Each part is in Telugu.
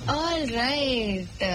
all right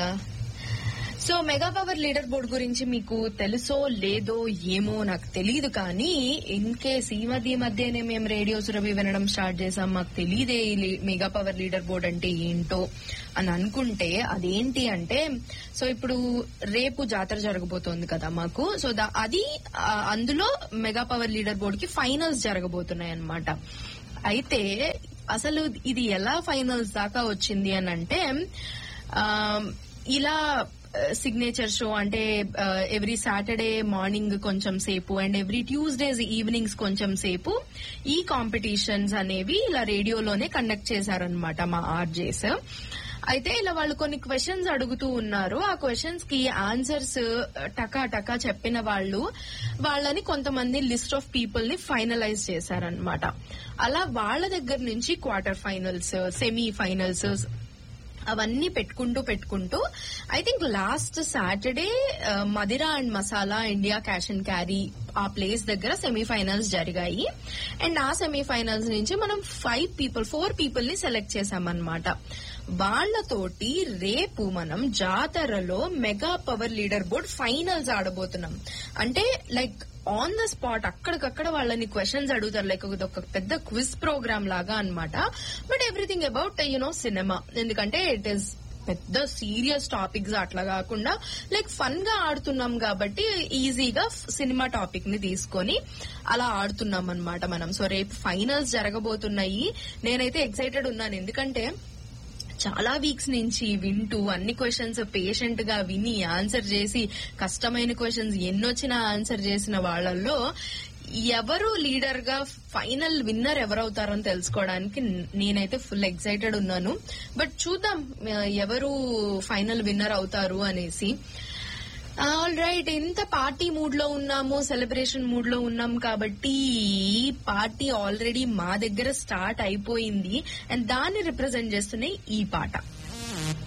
so mega power leader board గురించి మీకు తెలుసో లేదో ఏమో నాకు తెలియదు కానీ ఇన్ కేస్ ఈ మధ్య ఈ మధ్యనే మేము రేడియో సురభి వినడం స్టార్ట్ చేసాం మాకు తెలియదే ఈ లీ- మెగా పవర్ లీడర్ బోర్డ్ అంటే ఏంటో అని అనుకుంటే అదేంటి అంటే సో ఇప్పుడు రేపు జాతర జరగబోతోంది కదా మాకు సో దా- అది ఆ, అందులో మెగా పవర్ లీడర్ బోర్డ్ కి ఫైనల్స్ జరగబోతున్నాయి అన్నమాట అయితే అసలు ఇది ఎలా ఫైనల్స్ దాకా వచ్చింది అని అంటే ఆ, ఇలా సిగ్నేచర్ షో అంటే ఎవ్రీ సాటర్డే మార్నింగ్ కొంచెం సేపు అండ్ ఎవ్రీ ట్యూస్డేస్ ఈవినింగ్స్ కొంచెం సేపు ఈ కాంపిటీషన్స్ అనేవి ఇలా రేడియోలోనే కండక్ట్ చేశారనమాట మా ఆర్జేస్ అయితే ఇలా వాళ్ళు కొన్ని క్వశ్చన్స్ అడుగుతూ ఉన్నారు ఆ క్వశ్చన్స్ కి ఆన్సర్స్ టకా టకా చెప్పిన వాళ్ళు వాళ్ళని కొంతమంది లిస్ట్ ఆఫ్ పీపుల్ ని ఫైనలైజ్ చేశారనమాట అలా వాళ్ళ దగ్గర నుంచి క్వార్టర్ ఫైనల్స్ సెమీ ఫైనల్స్ అవన్నీ పెట్టుకుంటూ పెట్టుకుంటూ ఐ థింక్ లాస్ట్ సాటర్డే మదిరా and Masala India cash and carry ఆ ప్లేస్ దగ్గర సెమీఫైనల్స్ జరిగాయి అండ్ ఆ సెమీఫైనల్స్ నుంచి మనం ఫైవ్ పీపుల్ ఫోర్ పీపుల్ ని సెలెక్ట్ చేశామన్నమాట వాళ్ళతోటి రేపు మనం జాతరలో mega power leader board finals ఆడబోతున్నాం అంటే లైక్ ఆన్ ద స్పాట్ అక్కడికక్కడ వాళ్ళని క్వశ్చన్స్ అడుగుతారు లైక్ ఇది ఒక పెద్ద క్విజ్ ప్రోగ్రామ్ లాగా అన్నమాట but everything about you know cinema ఎందుకంటే ఇట్ ఈస్ పెద్ద సీరియస్ టాపిక్స్ అట్లా కాకుండా లైక్ ఫన్ గా ఆడుతున్నాం కాబట్టి ఈజీగా సినిమా టాపిక్ ని తీసుకొని అలా ఆడుతున్నాం అన్నమాట మనం సో రేపు ఫైనల్స్ జరగబోతున్నాయి నేనైతే ఎక్సైటెడ్ ఉన్నాను ఎందుకంటే చాలా వీక్స్ నుంచి వింటూ అన్ని క్వశ్చన్స్ పేషెంట్ గా విని ఆన్సర్ చేసి కష్టమైన క్వశ్చన్స్ ఎన్నొచ్చినా ఆన్సర్ చేసిన వాళ్ళల్లో ఎవరు లీడర్ గా ఫైనల్ విన్నర్ ఎవరవుతారని తెలుసుకోవడానికి నేనైతే ఫుల్ ఎక్సైటెడ్ ఉన్నాను బట్ చూద్దాం ఆ, ఎవరు ఫైనల్ విన్నర్ అవుతారు అనేసి ఆల్ రైట్ ఎంత పార్టీ మూడ్ లో ఉన్నాము సెలబ్రేషన్ మూడ్ లో ఉన్నాం కాబట్టి పార్టీ ఆల్రెడీ మా దగ్గర స్టార్ట్ అయిపోయింది అండ్ దాన్ని రిప్రజెంట్ చేస్తున్నాయి ఈ పాట